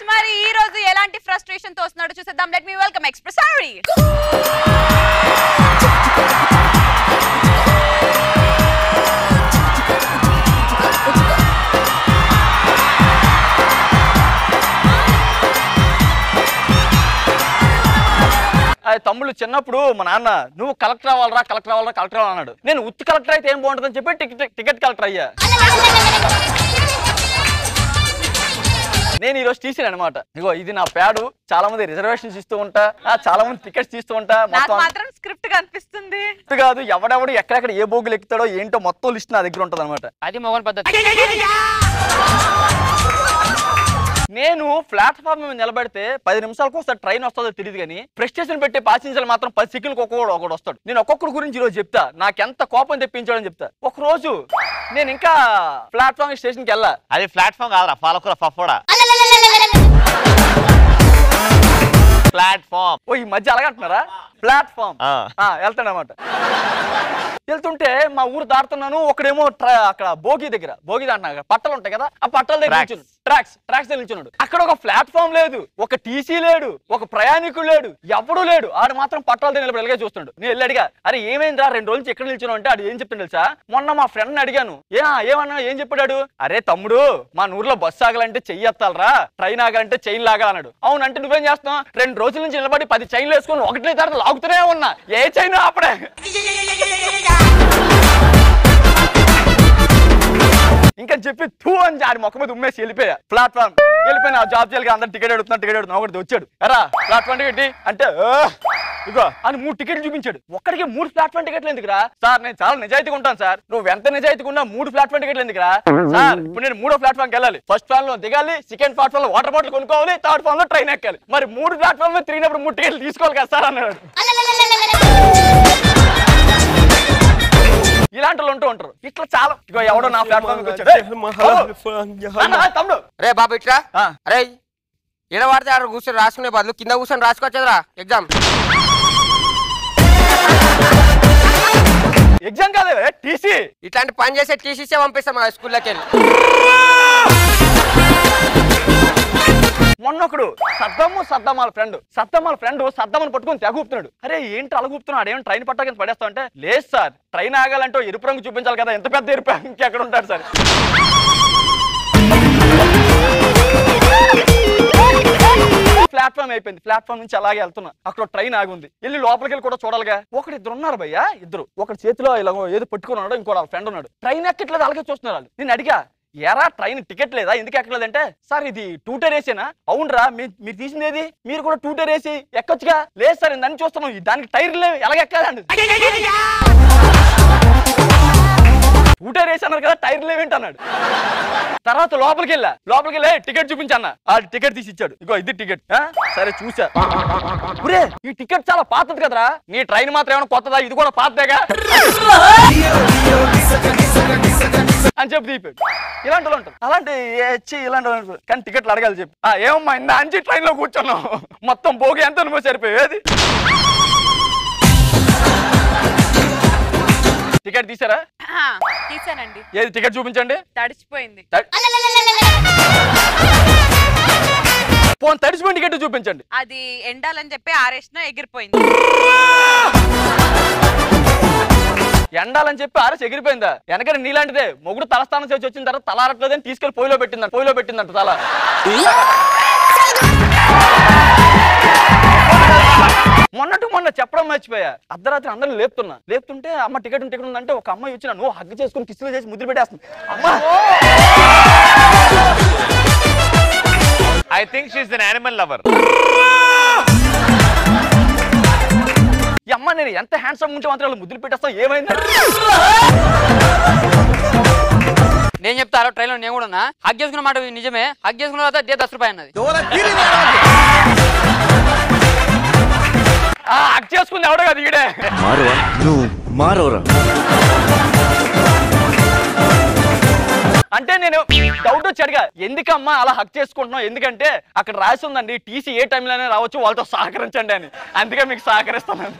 Yes మరి ఈ రోజు ఎలాంటి ఫ్రస్ట్రేషన్ తో వస్తున్నాడో చూసేద్దాం let me welcome express sorry అది తమ్ముళ్ళు చిన్నప్పుడు మా నాన్న నువ్వు కలెక్టర్ అవ్వాలరా కలెక్టర్ అవ్వాలరా కలెక్టర్ అవ్వాలి అన్నాడు నేను ఉత్తి కలెక్టర్ అయితే ఏం బాగుంటుందని చెప్పి టికెట్ టికెట్ కలెక్టర్ అయ్యా నేను ఈ రోజు టీసీ అనమాట ఇగో ఇది నా ప్యాడు చాలా మంది రిజర్వేషన్స్ ఇస్తూ ఉంటా ఆ, చాలా మంది టికెట్స్ తీస్తూ ఉంటా నాకు మొత్తం మాత్రం స్క్రిప్ట్ కనిపిస్తుంది అంత కాదు ఎవడెవడు ఎక్కడెక్కడ ఏ బోగులు ఎక్కుతాడో ఏంటో మొత్తం లిస్ట్ నా దగ్గర ఉంటుంది అనమాట అది మొగన్ పద్ధతి నేను ప్లాట్ఫామ్ మీద నిలబడితే పది నిమిషాలకు ఒకసారి ట్రైన్ వస్తుందో తెలియదు కానీ ప్రెస్టేషన్ పెట్టే ప్యాసింజర్ మాత్రం పది సెకండ్కి ఒక్కొక్కడు ఒకడు వస్తాడు నేను ఒక్కొక్కడి గురించి ఈరోజు చెప్తా నాకెంత కోపం తెప్పించాడని చెప్తా ఒక రోజు నేను ఇంకా ప్లాట్ఫామ్ స్టేషన్కి వెళ్ళా అది ప్లాట్ఫామ్ కాదురా పాలకూర పఫోడా ప్లాట్ఫామ్ ఓ ఈ మధ్య అలాగంటున్నారా ప్లాట్ఫామ్ ఆ. వెళ్తాడనమాట వెళ్తుంటే మా ఊరు దాటుతున్నాను ఒకడేమో ట్రా- అక్కడ భోగి దగ్గర భోగి దాంట్లో పట్టలు ఉంటాయి కదా ఆ పట్టల దగ్గర Tracks. నిల్చున్నాడు ట్రాక్స్ ట్రాక్స్ దగ్గర నిల్చున్నాడు అక్కడ ఒక ప్లాట్ఫామ్ లేదు ఒక టీసీ లేడు ఒక ప్రయాణికుడు లేడు ఎవడు లేడు ఆడు మాత్రం పట్టాల దగ్గర నిలబడి ఇలాగే చూస్తున్నాడు నేను వెళ్ళి అడిగా అరే ఏమైందిరా రెండు రోజులు నుంచి ఎక్కడ నిల్చున్నావు అంటే ఆడు ఏం చెప్తాడు తెలుసా మొన్న మా ఫ్రెండ్ అడిగాను ఏ ఏమన్నా ఏం చెప్పాడు అరే తమ్ముడు మా ఊర్లో బస్సు ఆగాలంటే చెయ్యి ఎత్తాలరా ట్రైన్ ఆగాలంటే చైన్ లాగాలన్నాడు అవును అంటే నువ్వేం చేస్తున్నావు రెండు రోజుల నుంచి నిలబడి పది చైన్లు వేసుకొని ఒకటి తర్వాత లాగుతూనే ఉన్నా ఏ చైన్ ఆపడే ఇంకా చెప్పి తూ అని ఆడి మొక్క మీద ఉమ్మేసి వెళ్ళిపోయా ప్లాట్ఫామ్ వెళ్ళిపోయినా జాబ్ చేయాలి అందరు టికెట్ అడుగుతున్నా టికెట్ అడుగుతున్నా ఒకటి వచ్చాడు ఎరా ప్లాట్ఫామ్ టికెట్ అంటే "ఆ." ఇగో అని మూడు టికెట్లు చూపించాడు ఒక్కడికి మూడు ప్లాట్ఫామ్ టికెట్లు ఎందుకురా సార్ నేను చాలా నిజాయితీగా ఉంటాను సార్ నువ్వు ఎంత నిజాయితీగా ఉన్నా మూడు ప్లాట్ఫామ్ టికెట్లు ఎందుకురా సార్ ఇప్పుడు నేను మూడో ప్లాట్ఫామ్కి వెళ్ళాలి ఫస్ట్ ప్లాన్ లో దిగాలి సెకండ్ ప్లాట్ఫామ్ లో వాటర్ బాటిల్ కొనుక్కోవాలి థర్డ్ ఫామ్ లో ట్రైన్ ఎక్కాలి మరి మూడు ప్లాట్ఫామ్ లో తిరిగినప్పుడు మూడు టికెట్లు తీసుకోవాలి కదా సార్ అన్నాడు ఇలాంటి వాళ్ళు ఉంటూ ఉంటారు ఇట్లా చాలా ఇగో ఎవడో నా ప్లాట్ఫామ్ వచ్చాడు "ఏయ్, తమ్ముడు, అన్న, తమ్ముడు రే బాబు ఇట్రా ఆ. అరే ఈడ పడితే ఆడ కూర్చొని రాసుకునే బదులు కింద కూర్చొని రాసుకోవచ్చురా ఎగ్జామ్ ఎగ్జామ్ కాదు టీసీ ఇట్లాంటి పని చేసే టీసీసే పంపిస్తాం మా స్కూల్లోకి వెళ్ళి మొన్న ఒకడు సద్దమ్ము సద్దం వాళ్ళ ఫ్రెండ్ సద్దం వాళ్ళ ఫ్రెండ్ సద్దమ్మని పట్టుకొని తెగ ఊపుతున్నాడు అరే ఏంటి అలా ఊపుతున్నాడు ఏం ట్రైన్ పట్టా కింద పడేస్తా అంటే లేదు సార్ ట్రైన్ ఆగాలంటే ఓ ఎరుపు రంగు చూపించాలి కదా ఎంత పెద్ద ఎరుపు ఇంకెక్కడ ఉంటాడు సార్ ప్లాట్ఫామ్ అయిపోయింది ప్లాట్ఫామ్ నుంచి అలాగే వెళ్తున్నా అక్కడ ట్రైన్ ఆగుంది వెళ్ళి లోపలికి వెళ్ళి కూడా చూడాలిగా ఒకటి ఇద్దరు ఉన్నారు భయ్యా ఇద్దరు ఒకటి చేతిలో ఇలా ఏదో పట్టుకుని ఉన్నాడు ఇంకో ఫ్రెండ్ ఉన్నాడు ట్రైన్ ఎక్కట్లేదు అలాగే చూస్తున్నారు వాళ్ళు నేను అడిగా ఎరా ట్రైన్ టికెట్ లేదా ఎందుకు ఎక్కలేదంటే సార్ ఇది టూటర్ ఏసేనా అవునరా మీ- మీరు తీసింది ఏది మీరు కూడా టూటర్ వేసి ఎక్కొచ్చుగా లేదు సార్ నేను దాన్ని చూస్తున్నాం ఈ దానికి టైర్ లేవు ఎలాగ ఎక్కాలండి టూటర్ వేసి అన్నారు కదా టైర్ లేవేంటి అన్నాడు తర్వాత లోపలికి వెళ్ళా లోపలికి వెళ్ళి టికెట్ చూపించన్న ఆ టికెట్ తీసి ఇచ్చాడు ఇగో ఇది టికెట్ ఆ? సరే చూసా ఒరే ఈ టికెట్ చాలా పాతది కదరా నీ ట్రైన్ మాత్రం ఏమైనా కొత్తదా ఇది కూడా పాతదేగా అని చెప్పి తీపాడు ఇలాంటి వాళ్ళు ఉంటారు అలాంటి ఏ ఛీ, ఇలాంటి వాళ్ళు ఉంటారు. కానీ టికెట్లు అడగాలి చెప్పి ఆ ఏమమ్మా ఇంత అంచి ట్రైన్ లో కూర్చున్నాం మొత్తం భోగి ఎంత అనుభవం సరిపోయి ఏది టికెట్ తీసారా ఆ, తీసానండి ఏది టికెట్ చూపించండి తడిచిపోయింది త- పోన్ తడిసిపోయిన టికెట్ చూపించండి అది ఎండాలని చెప్పి ఆరేసిన ఎగిరిపోయింది ఎండాలని చెప్పి ఆరేసి ఎగిరిపోయిందా వెనకనే నీలాంటిదే మొగుడు తలస్థానం చేసి వచ్చిన తర్వాత తలారట్లేదని తీసుకెళ్లి పొయ్యిలో పెట్టిందంట పొయ్యిలో పెట్టిందంట తల మొన్నటి మొన్న చెప్పడం మర్చిపోయా అర్ధరాత్రి అందరూ లేపుతున్నా లేపుతుంటే అమ్మ టికెట్ టికెట్ ఉందంటే ఒక అమ్మాయి వచ్చిన నువ్వు హగ్ చేసుకుని కిస్సులు చేసి ముద్దు పెట్టేస్తుంది అమ్మా I think she an animal lover ఈ అమ్మ నేను ఎంత హ్యాండ్సమ్ ఉంటే మాత్రం వాళ్ళు ముద్దులు పెట్టేస్తావు ఏమైంది నేను చెప్తారు ట్రైన్లో నేను కూడా ఉన్నా హగ్ చేసుకున్న మాట నిజమే హగ్ చేసుకున్న తర్వాత దే దస్ రూపాయి అన్నది ఆ హగ్ చేసుకుంది ఎవడో కదా ఈడే మారవా నువ్వు మారవరా అంటే నేను డౌట్ వచ్చి అడిగా ఎందుకమ్మా అలా హక్ చేసుకుంటున్నావు ఎందుకంటే అక్కడ రాసి ఉందండి టీసీ ఏ టైంలోనే రావచ్చు వాళ్ళతో సహకరించండి అని అందుకే మీకు సహకరిస్తాను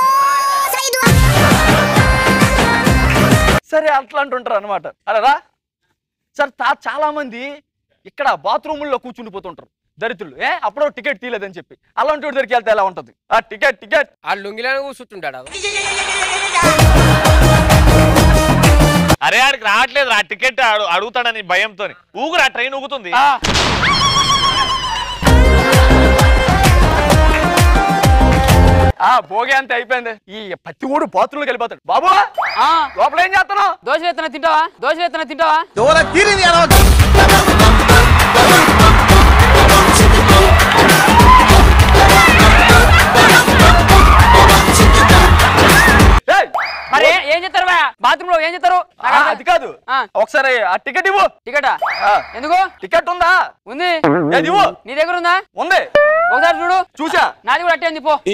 సరే అట్లా అంటుంటారు అనమాట అరే రా సార్ తా చాలా మంది ఇక్కడ బాత్రూముల్లో కూర్చుండిపోతుంటారు దరిద్రులు ఏ అప్పుడు టికెట్ తీయలేదని చెప్పి అలాంటి వాడి దగ్గరికి వెళ్తే ఎలా ఉంటది ఆ టికెట్ టికెట్ ఆ లుంగిలో కూర్చుంటాడు అరే ఆడికి రావట్లేదు ఆ టికెట్ అడు- అడుగుతాడని భయంతో ఊగురా ట్రైన్ ఊగుతుంది ఆ. ఆ భోగి అంతే అయిపోయింది ఈ పత్తి ఊడు పాత్రలు వెళ్ళిపోతాడు బాబు ఆ, లోపల ఏం చేస్తున్నావు దోశలు ఎత్తన తింటావా దోశలు ఎత్తన తింటావా ఏయ్, మరి ఏ- ఏం చేస్తారు బాత్రూమ్ లో ఏం చేస్తారు ఆ, అది కాదు ఆ. ఒకసారి ఆ టికెట్ ఇవ్వు టికెటా ఆ, ఎందుకు టికెట్ ఉందా ఉంది ఏది ఇవ్వు నీ దగ్గర ఉందా ఉంది ఒకసారి చూడు చూసా నాది కూడా అట్టే ఉంది పో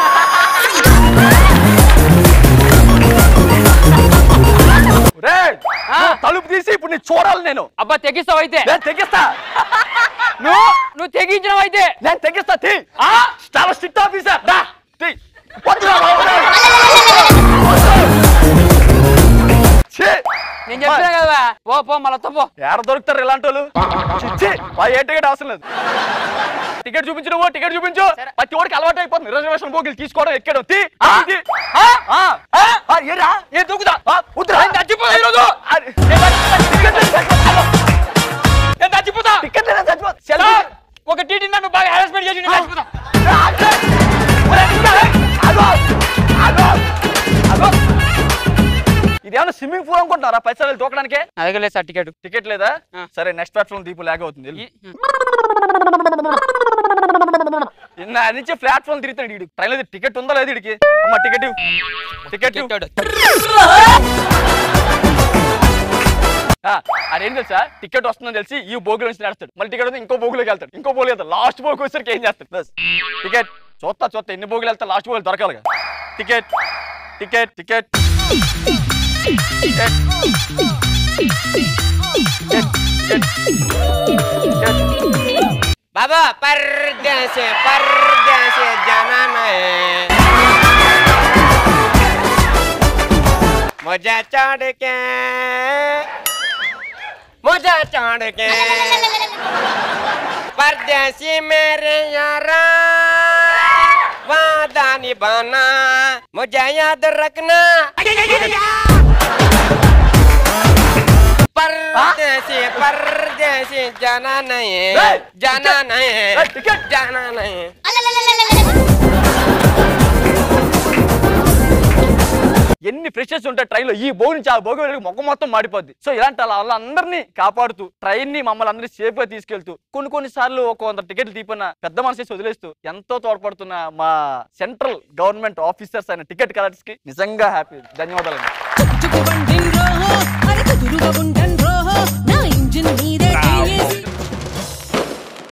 రేయ్, ఆ. నువ్వు తలుపు తీసి ఇప్పుడు నేను చూడాలి నేను అబ్బా తెగిస్తావు అయితే నేను తెగిస్తా నువ్వు నువ్వు తెగించడం అయితే నేను తెగిస్తా తీ ఆ చాలా స్ట్రిక్ట్ ఆఫీసర్ దా తీ వద్దురా బాబు. ఛీ, నేను చెప్పినా కదా పో పో మళ్ళీ పో ఏడ దొరుకుతారు ఇలాంటి వాళ్ళు చిచ్చి ఆ ఏ టికెట్ అవసరం లేదు టికెట్ చూపించు నువ్వు టికెట్ చూపించు ప్రతి ఓడికి అలవాటు అయిపోతుంది రిజర్వేషన్ బోగిలు తీసుకోవడం ఎక్కడం తీ ఆ, తీ. ఆ, ఆ, ఆ, ఆ, ఏరా ఏ దూకుదా ఆ, వద్దురా. చచ్చిపోతా ఈరోజు అది, నేను చచ్చిపోతా. టికెట్ లేదు, చచ్చిపోతా. నేను చచ్చిపోతా టికెట్ లేదా చచ్చిపోతా. సెల్ఫీ. ఒక టీటీ నన్ను బాగా హెరాస్మెంట్ చేసి నేను చచ్చిపోతా ఇదేమన్నా స్విమ్మింగ్ పూల్ అనుకుంటున్నారా పైసలు దూకడానికే నా దగ్గర లేదు సార్ టికెట్ టికెట్ లేదా ఆ. సరే నెక్స్ట్ ప్లాట్ఫామ్ దీపు లాగ్ అవుతుంది వెళ్ళు. ఈ- నిన్న ఆయన నుంచి ప్లాట్ఫామ్ తిరుగుతాడు ఇడు ట్రైన్ లో టికెట్ ఉందా లేదు ఇడికి అమ్మ టికెట్ ఇవ్వు. టికెట్ ఇవ్వు. టికెట్ ఆ, అదేం తెలుసా టికెట్ వస్తుందని తెలిసి ఈ బోగిలో నుంచి నడుస్తాడు మళ్ళీ టికెట్ వస్తే ఇంకో బోగిలోకి వెళ్తాడు ఇంకో బోగి వెళ్తాడు లాస్ట్ బోగి వచ్చేసరికి ఏం చేస్తాడు బస్ టికెట్ చూస్తా చూస్తా ఎన్ని బోగిలు వెళ్తా లాస్ట్ బోగి దొరకాలిగా ticket ticket ticket ticket ticket ticket बाबा परदेश परदेश जाना नहीं मुझे चढ़ के मुझे चढ़ के परदेसी मेरे यारा वादा निभाना मुझे याद रखना परदेसी परदेसी जाना नहीं Hey, जाना ticket. नहीं Hey, ticket. जाना नहीं ఎన్ని ఫ్రెషర్స్ ఉంటాయి ట్రైన్ లో ఈ బోగి నుంచి ఆ బోగి వెళ్ళి మొక్క మొత్తం మాడిపోద్ది సో ఇలాంటి వాళ్ళ- వాళ్ళందరినీ కాపాడుతూ ట్రైన్ ని మమ్మల్ని అందరినీ సేఫ్ గా తీసుకెళ్తూ కొన్ని కొన్ని సార్లు ఒక వంద టికెట్లు తీపిన పెద్ద మనసు చేసి వదిలేస్తూ ఎంతో తోడ్పడుతున్న మా సెంట్రల్ గవర్నమెంట్ ఆఫీసర్స్ అయిన టికెట్ కలెక్టర్స్ కి నిజంగా హ్యాపీ ధన్యవాదాలు చుట్టుబండిలో అరకు దురుగ ఉండి